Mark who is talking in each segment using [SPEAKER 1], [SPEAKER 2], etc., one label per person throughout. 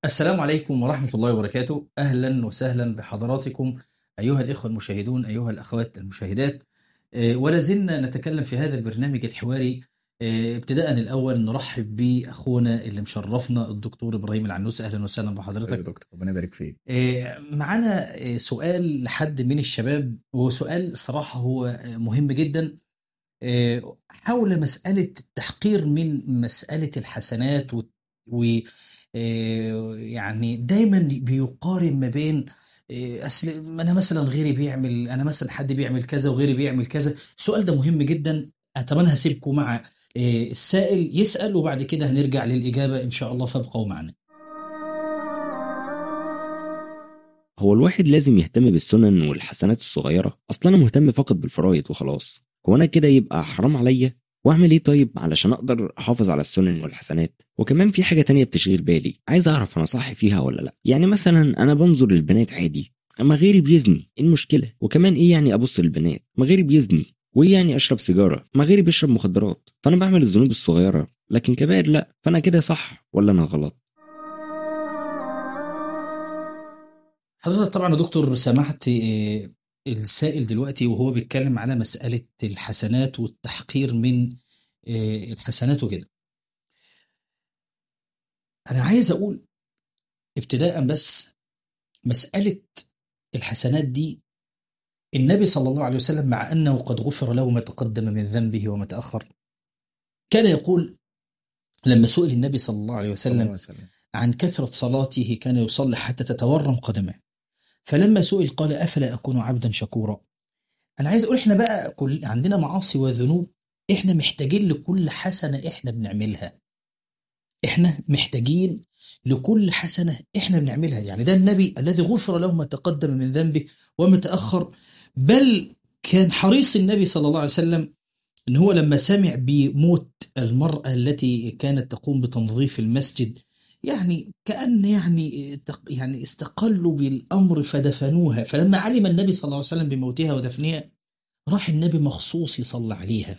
[SPEAKER 1] السلام عليكم ورحمة الله وبركاته أهلا وسهلا بحضراتكم أيها الإخوة المشاهدون أيها الأخوات المشاهدات آه، ولا زلنا نتكلم في هذا البرنامج الحواري آه، ابتداء الأول نرحب بأخونا اللي مشرفنا الدكتور إبراهيم العنوس أهلا وسهلا
[SPEAKER 2] يا
[SPEAKER 1] بحضرتك
[SPEAKER 2] دكتور ربنا يبارك فيك
[SPEAKER 1] آه، معانا آه، سؤال لحد من الشباب وهو سؤال صراحة هو آه، مهم جدا آه، حول مسألة التحقير من مسألة الحسنات و و- آه، يعني دايما بيقارن ما بين آه، اصل انا مثلا غيري بيعمل انا مثلا حد بيعمل كذا وغيري بيعمل كذا السؤال ده مهم جدا اتمنى هسيبكم مع آه، السائل يسأل وبعد كده هنرجع للإجابة إن شاء الله فابقوا معنا
[SPEAKER 3] هو الواحد لازم يهتم بالسنن والحسنات الصغيرة أصل أنا مهتم فقط بالفرائض وخلاص هو أنا كده يبقى حرام عليا وأعمل إيه طيب علشان أقدر أحافظ على السنن والحسنات وكمان في حاجة تانية بتشغل بالي عايز أعرف أنا صح فيها ولا لأ يعني مثلا أنا بنظر للبنات عادي أما غيري بيزني إيه المشكلة وكمان إيه يعني أبص للبنات ما غيري بيزني وإيه يعني أشرب سيجارة ما غيري بيشرب مخدرات فأنا بعمل الذنوب الصغيرة لكن كبائر لأ فأنا كده صح ولا أنا غلط
[SPEAKER 1] حضرتك طبعا يا دكتور سمحت آه، السائل دلوقتي وهو بيتكلم على مسألة الحسنات والتحقير من آه، الحسنات وكده أنا عايز أقول ابتداء بس مسألة الحسنات دي النبي صلى الله عليه وسلم مع أنه قد غفر له ما تقدم من ذنبه وما تأخر كان يقول لما سئل النبي صلى الله عليه
[SPEAKER 2] صلى الله عليه
[SPEAKER 1] وسلم
[SPEAKER 2] وسلم
[SPEAKER 1] عن كثرة صلاته كان يصلي حتى تتورم قدمه فلما سئل قال أفلا أكون عبدا شكورا أنا عايز أقول إحنا بقى كل عندنا معاصي وذنوب إحنا محتاجين لكل حسنة إحنا بنعملها إحنا محتاجين لكل حسنة إحنا بنعملها يعني ده النبي الذي غفر له ما تقدم من ذنبه وما تأخر بل كان حريص النبي صلى الله عليه وسلم إن هو لما سمع بموت المرأة التي كانت تقوم بتنظيف المسجد يعني كأن يعني تق- يعني استقلوا بالأمر فدفنوها فلما علم النبي صلى الله عليه وسلم بموتها ودفنها راح النبي مخصوص يصلى عليها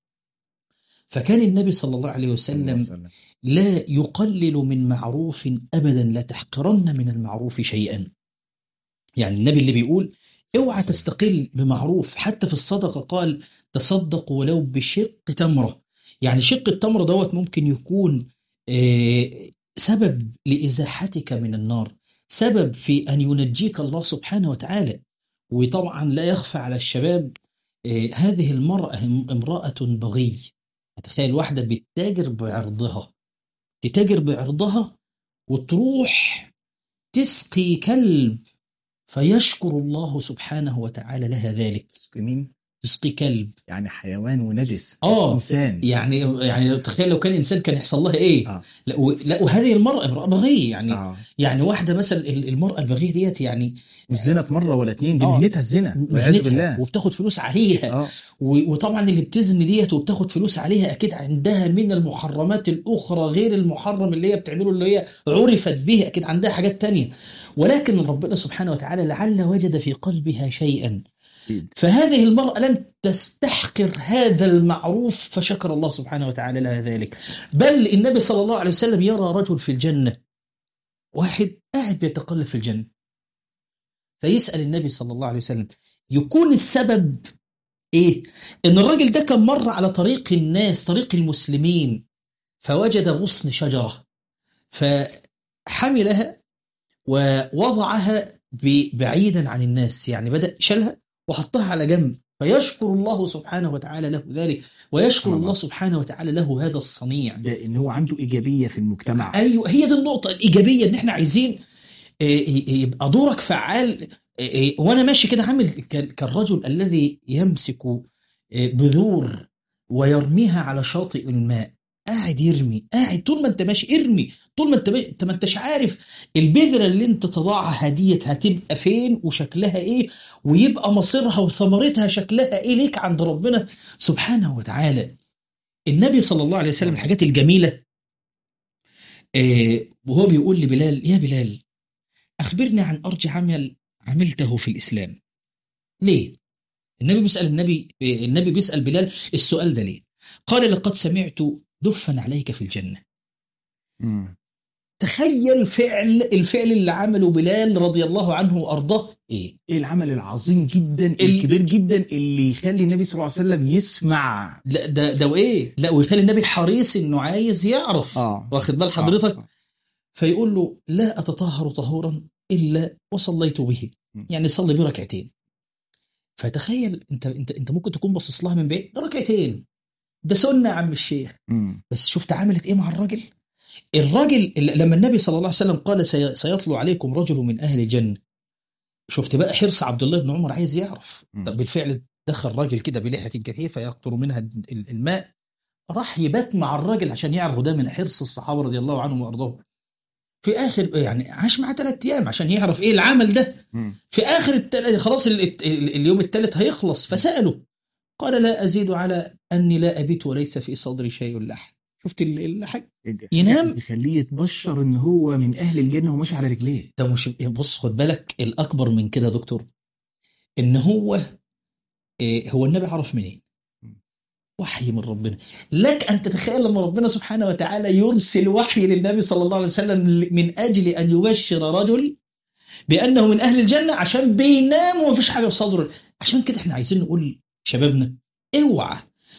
[SPEAKER 1] فكان النبي صلى الله عليه
[SPEAKER 2] صلى الله عليه
[SPEAKER 1] وسلم
[SPEAKER 2] وسلم
[SPEAKER 1] لا يقلل من معروف أبدا لا تحقرن من المعروف شيئا يعني النبي اللي بيقول اوعى
[SPEAKER 2] صحيح.
[SPEAKER 1] تستقل بمعروف حتى في الصدقة قال تصدق ولو بشق تمرة يعني شق التمرة دوت ممكن يكون آه، سبب لإزاحتك من النار سبب في أن ينجيك الله سبحانه وتعالى وطبعا لا يخفى على الشباب آه، هذه المرأة امرأة بغي تخيل واحدة بتتاجر بعرضها تتاجر بعرضها وتروح تسقي كلب فيشكر الله سبحانه وتعالى لها ذلك
[SPEAKER 2] مين
[SPEAKER 1] تسقي كلب
[SPEAKER 2] يعني حيوان ونجس
[SPEAKER 1] آه.
[SPEAKER 2] انسان
[SPEAKER 1] يعني يعني تخيل لو كان انسان كان يحصل لها ايه
[SPEAKER 2] اه
[SPEAKER 1] لا, و- لا وهذه المرأة امرأة بغية يعني
[SPEAKER 2] اه
[SPEAKER 1] يعني واحدة مثلا ال- المرأة البغية ديت يعني
[SPEAKER 2] مش زنت مره ولا اتنين دي
[SPEAKER 1] آه.
[SPEAKER 2] مهنتها الزنا والعياذ
[SPEAKER 1] مهنتها
[SPEAKER 2] بالله
[SPEAKER 1] وبتاخد فلوس عليها
[SPEAKER 2] اه
[SPEAKER 1] و- وطبعا اللي بتزني ديت وبتاخد فلوس عليها اكيد عندها من المحرمات الاخرى غير المحرم اللي هي بتعمله اللي هي عرفت به اكيد عندها حاجات تانية ولكن ربنا سبحانه وتعالى لعل وجد في قلبها شيئا
[SPEAKER 2] أكيد.
[SPEAKER 1] فهذه المرأة لم تستحقر هذا المعروف فشكر الله سبحانه وتعالى لها ذلك بل النبي صلى الله عليه وسلم يرى رجل في الجنة واحد قاعد بيتقلب في الجنة فيسأل النبي صلى الله عليه وسلم يكون السبب ايه ان الراجل ده كان مر على طريق الناس طريق المسلمين فوجد غصن شجرة فحملها ووضعها ب- بعيدا عن الناس يعني بدأ شالها وحطها على جنب فيشكر الله سبحانه وتعالى له ذلك ويشكر
[SPEAKER 2] سبحان
[SPEAKER 1] الله
[SPEAKER 2] الله.
[SPEAKER 1] سبحانه وتعالى له هذا الصنيع
[SPEAKER 2] ده ان هو عنده ايجابيه في المجتمع
[SPEAKER 1] ايوه هي دي النقطه الايجابيه ان احنا عايزين آه، ي- يبقى دورك فعال آه، آه، وانا ماشي كده عامل ك- كالرجل الذي يمسك آه، بذور ويرميها على شاطئ الماء قاعد يرمي قاعد طول ما انت ماشي ارمي طول ما انت ما انت ما انتش عارف البذره اللي انت تضعها ديت هتبقى فين وشكلها ايه ويبقى مصيرها وثمرتها شكلها ايه ليك عند ربنا سبحانه وتعالى النبي صلى الله عليه وسلم الحاجات الجميله آه، وهو بيقول لبلال يا بلال أخبرني عن أرجى عمل عملته في الإسلام ليه؟ النبي بيسأل النبي النبي بيسأل بلال السؤال ده ليه؟ قال لقد سمعت دفا عليك في الجنة
[SPEAKER 2] مم.
[SPEAKER 1] تخيل فعل الفعل اللي عمله بلال رضي الله عنه وارضاه ايه
[SPEAKER 2] ايه العمل العظيم جدا
[SPEAKER 1] ال-
[SPEAKER 2] الكبير جدا اللي يخلي النبي صلى الله عليه وسلم يسمع
[SPEAKER 1] لا ده ده وايه لا ويخلي النبي حريص انه عايز يعرف
[SPEAKER 2] اه
[SPEAKER 1] واخد بال حضرتك
[SPEAKER 2] آه.
[SPEAKER 1] فيقول له لا اتطهر طهورا الا وصليت به
[SPEAKER 2] م.
[SPEAKER 1] يعني صلي بيه ركعتين فتخيل انت انت انت ممكن تكون باصص لها من بعيد ده ركعتين ده سنه يا عم الشيخ
[SPEAKER 2] مم.
[SPEAKER 1] بس شفت عملت ايه مع الراجل الراجل اللي- لما النبي صلى الله عليه وسلم قال سي- سيطلع عليكم رجل من اهل الجنه شفت بقى حرص عبد الله بن عمر عايز يعرف
[SPEAKER 2] مم.
[SPEAKER 1] طب بالفعل دخل راجل كده بلحيه كثيفه يقطر منها ال- الماء راح يبات مع الراجل عشان يعرف ده من حرص الصحابه رضي الله عنهم وارضاهم في اخر يعني عاش معاه ثلاث ايام عشان يعرف ايه العمل ده
[SPEAKER 2] مم.
[SPEAKER 1] في اخر التل... خلاص ال... ال- اليوم الثالث هيخلص فساله قال لا ازيد على اني لا ابيت وليس في صدري شيء لحم شفت ال- الحاج ينام؟
[SPEAKER 2] يخليه يتبشر ان هو من اهل الجنه وماشي على رجليه
[SPEAKER 1] ده مش بص خد بالك الاكبر من كده يا دكتور ان هو إيه هو النبي عرف منين وحي من ربنا لك ان تتخيل لما ربنا سبحانه وتعالى يرسل وحي للنبي صلى الله عليه وسلم من اجل ان يبشر رجل بانه من اهل الجنه عشان بينام ومفيش حاجه في صدره عشان كده احنا عايزين نقول شبابنا اوعى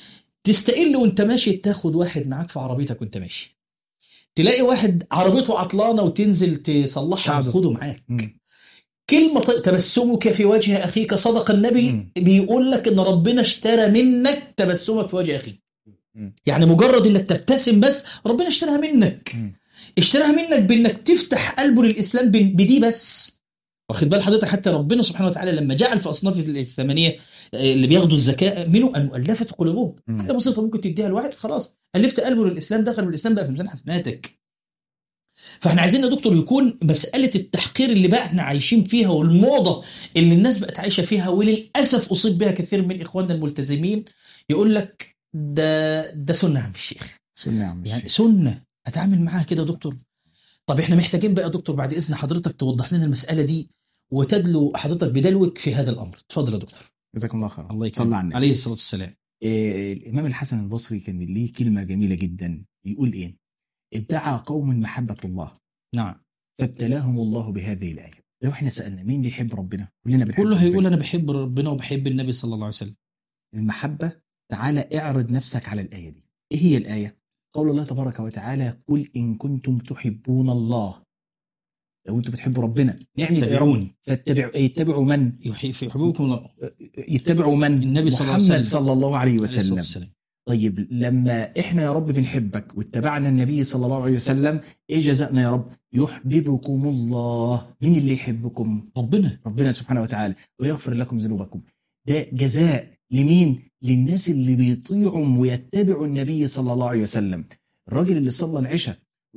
[SPEAKER 1] تستقل وانت ماشي تاخد واحد معاك في عربيتك وانت ماشي تلاقي واحد عربيته عطلانه وتنزل تصلحها
[SPEAKER 2] ساعده.
[SPEAKER 1] وخده معاك
[SPEAKER 2] مم.
[SPEAKER 1] كلمة ط- تبسمك في وجه أخيك صدق النبي
[SPEAKER 2] مم.
[SPEAKER 1] بيقول لك إن ربنا اشترى منك تبسمك في وجه أخيك
[SPEAKER 2] مم.
[SPEAKER 1] يعني مجرد إنك تبتسم بس ربنا اشتراها منك
[SPEAKER 2] مم.
[SPEAKER 1] اشتراها منك بإنك تفتح قلبه للإسلام ب- بدي بس واخد بال حضرتك حتى ربنا سبحانه وتعالى لما جعل في أصناف الثمانية آه، اللي بياخدوا الزكاة منه المؤلفة قلوبهم
[SPEAKER 2] مم.
[SPEAKER 1] حاجة بسيطة ممكن تديها لواحد خلاص ألفت قلبه للإسلام دخل بالإسلام بقى في ميزان حسناتك فاحنا عايزين يا دكتور يكون مسألة التحقير اللي بقى احنا عايشين فيها والموضة اللي الناس بقت عايشة فيها وللأسف أصيب بها كثير من إخواننا الملتزمين يقول لك ده ده سنة يا عم الشيخ
[SPEAKER 2] سنة يا عم
[SPEAKER 1] يعني
[SPEAKER 2] الشيخ.
[SPEAKER 1] سنة أتعامل معاها كده يا دكتور طب احنا محتاجين بقى يا دكتور بعد إذن حضرتك توضح لنا المسألة دي وتدلو حضرتك بدلوك في هذا الأمر اتفضل يا دكتور
[SPEAKER 2] جزاكم الله خير
[SPEAKER 1] الله
[SPEAKER 2] صلى على النبي
[SPEAKER 1] عليه الصلاة والسلام
[SPEAKER 2] إيه الامام الحسن البصري كان ليه كلمه جميله جدا يقول ايه ادعى قوم محبه الله
[SPEAKER 1] نعم
[SPEAKER 2] فابتلاهم الله بهذه الايه لو احنا سالنا مين اللي يحب ربنا كلنا بنحب
[SPEAKER 1] كله هيقول
[SPEAKER 2] ربنا.
[SPEAKER 1] أنا بحب ربنا وبحب النبي صلى الله عليه وسلم
[SPEAKER 2] المحبه تعالى اعرض نفسك على الايه دي ايه هي الايه قول الله تبارك وتعالى قل ان كنتم تحبون الله لو انتم بتحبوا ربنا نعمل ايه يا رب؟
[SPEAKER 1] اتبعوني.
[SPEAKER 2] فاتبعوا يتبعوا من
[SPEAKER 1] يحب- يحببكم الله
[SPEAKER 2] يتبعوا من
[SPEAKER 1] النبي صلى الله عليه
[SPEAKER 2] محمد
[SPEAKER 1] وسلم.
[SPEAKER 2] صلى الله عليه
[SPEAKER 1] عليه الصلاة
[SPEAKER 2] وسلم
[SPEAKER 1] والسلام
[SPEAKER 2] طيب لما احنا يا رب بنحبك واتبعنا النبي صلى الله عليه وسلم ايه جزاءنا يا رب يحببكم الله مين اللي يحبكم
[SPEAKER 1] ربنا
[SPEAKER 2] ربنا سبحانه وتعالى ويغفر لكم ذنوبكم ده جزاء لمين للناس اللي بيطيعوا ويتبعوا النبي صلى الله عليه وسلم الراجل اللي صلى العشاء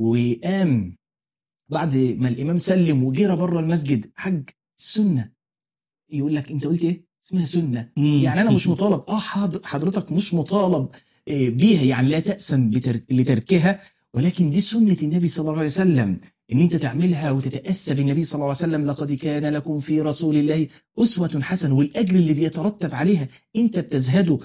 [SPEAKER 2] وقام بعد ما الامام سلم وجرى بره المسجد حج سنه يقول لك انت قلت ايه اسمها سنه يعني انا مش مطالب اه حاضر حضرتك مش مطالب آه، بيها يعني لا تأسم بتر... لتركها ولكن دي سنة النبي صلى الله عليه وسلم ان انت تعملها وتتأسى بالنبي صلى الله عليه وسلم لقد كان لكم في رسول الله أسوة حسنة والأجر اللي بيترتب عليها انت بتزهده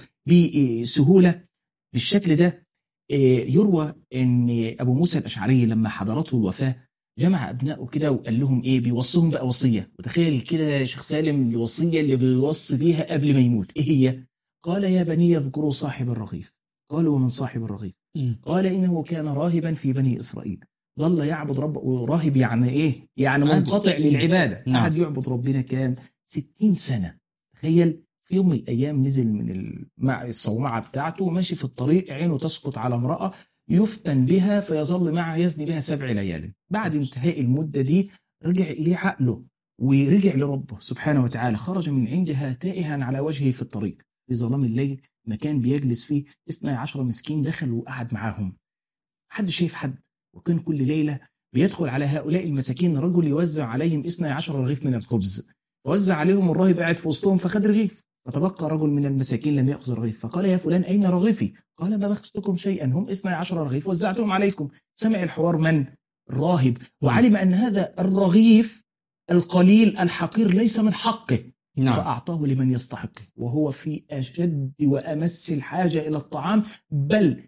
[SPEAKER 2] بسهولة بالشكل ده آه، يروى ان ابو موسى الاشعري لما حضرته الوفاة جمع ابنائه كده وقال لهم ايه بيوصيهم بقى وصيه وتخيل كده يا شيخ سالم الوصيه اللي بيوصي بيها قبل ما يموت ايه هي قال يا بني اذكروا صاحب الرغيف قالوا ومن صاحب الرغيف
[SPEAKER 1] مم.
[SPEAKER 2] قال انه كان راهبا في بني اسرائيل ظل يعبد ربه وراهب يعني ايه يعني
[SPEAKER 1] عابد.
[SPEAKER 2] منقطع للعباده
[SPEAKER 1] نعم.
[SPEAKER 2] قعد يعبد ربنا كام 60 سنه تخيل في يوم من الايام نزل من المع الصومعه بتاعته وماشي في الطريق عينه تسقط على امراه يفتن بها فيظل معها يزني بها سبع ليال بعد انتهاء المدة دي رجع إليه عقله ورجع لربه سبحانه وتعالى خرج من عندها تائها على وجهه في الطريق في ظلام الليل مكان بيجلس فيه اثني عشر مسكين دخل وقعد معاهم حد شايف حد وكان كل ليلة بيدخل على هؤلاء المساكين رجل يوزع عليهم اثني عشر رغيف من الخبز وزع عليهم الراهب قاعد في وسطهم فخد رغيف فتبقى رجل من المساكين لم يأخذ رغيف فقال يا فلان أين رغيفي قال ما بخستكم شيئا هم اثني عشر رغيف وزعتهم عليكم سمع الحوار من الراهب وعلم أن هذا الرغيف القليل الحقير ليس من حقه
[SPEAKER 1] نعم
[SPEAKER 2] فأعطاه لمن يستحقه وهو في أشد وأمس الحاجة إلى الطعام بل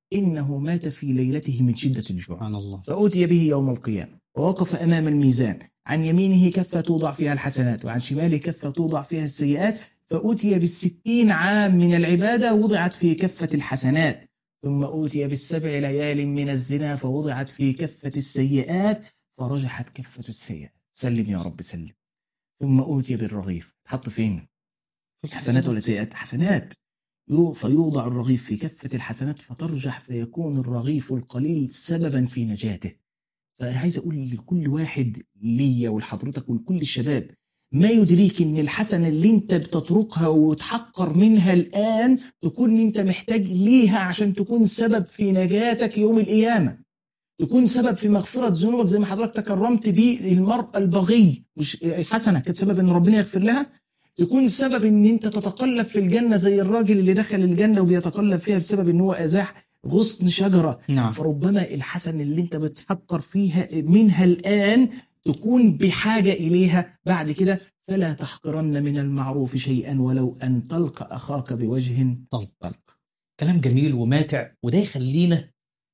[SPEAKER 2] إنه مات في ليلته من شدة الجوع
[SPEAKER 1] سبحان الله
[SPEAKER 2] فأوتي به يوم القيامة ووقف أمام الميزان عن يمينه كفة توضع فيها الحسنات وعن شماله كفة توضع فيها السيئات فأوتي بالستين عام من العبادة وضعت في كفة الحسنات ثم أوتي بالسبع ليال من الزنا فوضعت في كفة السيئات فرجحت كفة السيئات سلم يا رب سلم ثم أوتي بالرغيف حط فين حسنات ولا سيئات حسنات يو- فيوضع الرغيف في كفة الحسنات فترجح فيكون الرغيف القليل سببا في نجاته فأنا عايز أقول لكل واحد ليا ولحضرتك ولكل الشباب ما يدريك ان الحسنة اللي انت بتتركها وتحقر منها الآن تكون انت محتاج ليها عشان تكون سبب في نجاتك يوم القيامة تكون سبب في مغفرة ذنوبك زي ما حضرتك تكرمت بيه المرأة البغي مش حسنة كانت سبب ان ربنا يغفر لها يكون سبب ان انت تتقلب في الجنة زي الراجل اللي دخل الجنة وبيتقلب فيها بسبب ان هو ازاح غصن شجرة
[SPEAKER 1] نعم
[SPEAKER 2] فربما الحسن اللي انت بتفكر فيها منها الآن تكون بحاجة إليها بعد كده فلا تحقرن من المعروف شيئا ولو أن تلقى أخاك بوجه
[SPEAKER 1] طلق طلق كلام جميل وماتع وده يخلينا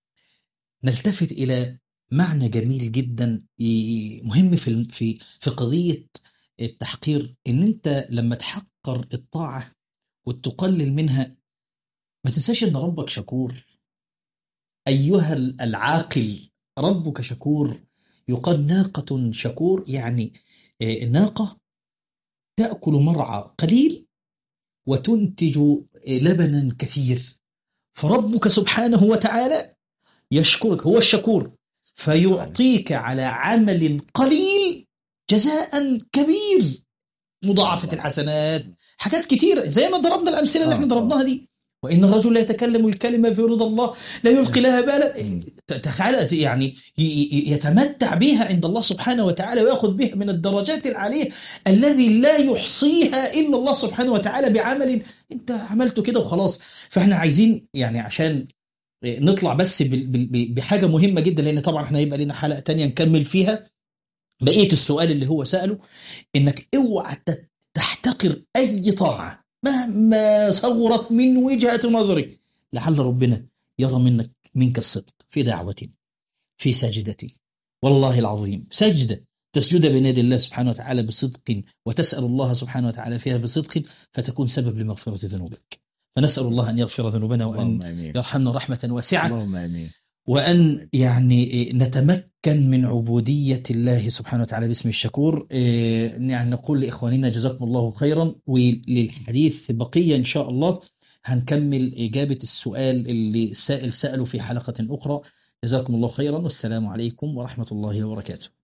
[SPEAKER 1] نلتفت إلى معنى جميل جدا ي- مهم في الم- في في قضية التحقير إن أنت لما تحقر الطاعة وتقلل منها ما تنساش إن ربك شكور أيها العاقل ربك شكور يقال ناقة شكور يعني آه، ناقة تأكل مرعى قليل وتنتج لبنا كثير فربك سبحانه وتعالى يشكرك هو الشكور فيعطيك على عمل قليل جزاء كبير مضاعفة الحسنات حاجات كتيرة زي ما ضربنا الأمثلة اللي
[SPEAKER 2] آه،
[SPEAKER 1] احنا
[SPEAKER 2] آه.
[SPEAKER 1] ضربناها دي وإن الرجل لا يتكلم الكلمة في رضا الله لا يلقي لها بالا تخيل يعني ي- ي- يتمتع بها عند الله سبحانه وتعالى ويأخذ بها من الدرجات العالية الذي لا يحصيها إلا الله سبحانه وتعالى بعمل أنت عملته كده وخلاص فإحنا عايزين يعني عشان نطلع بس بال- بال- بحاجة مهمة جدا لأن طبعا احنا هيبقى لنا حلقة تانية نكمل فيها بقية السؤال اللي هو سأله إنك اوعى ت- تحتقر أي طاعة مهما صغرت من وجهة نظرك لعل ربنا يرى منك منك الصدق في دعوة في سجدة والله العظيم سجدة تسجد بين يدي الله سبحانه وتعالى بصدق وتسأل الله سبحانه وتعالى فيها بصدق فتكون سبب لمغفرة ذنوبك فنسأل الله أن يغفر ذنوبنا
[SPEAKER 2] اللهم
[SPEAKER 1] وأن
[SPEAKER 2] آمين
[SPEAKER 1] يرحمنا رحمة واسعة
[SPEAKER 2] اللهم آمين
[SPEAKER 1] وأن يعني نتمكن من عبودية الله سبحانه وتعالى باسم الشكور إيه، يعني نقول لإخواننا جزاكم الله خيرا وللحديث بقية إن شاء الله هنكمل إجابة السؤال اللي السائل سأله في حلقة أخرى جزاكم الله خيرا والسلام عليكم ورحمة الله وبركاته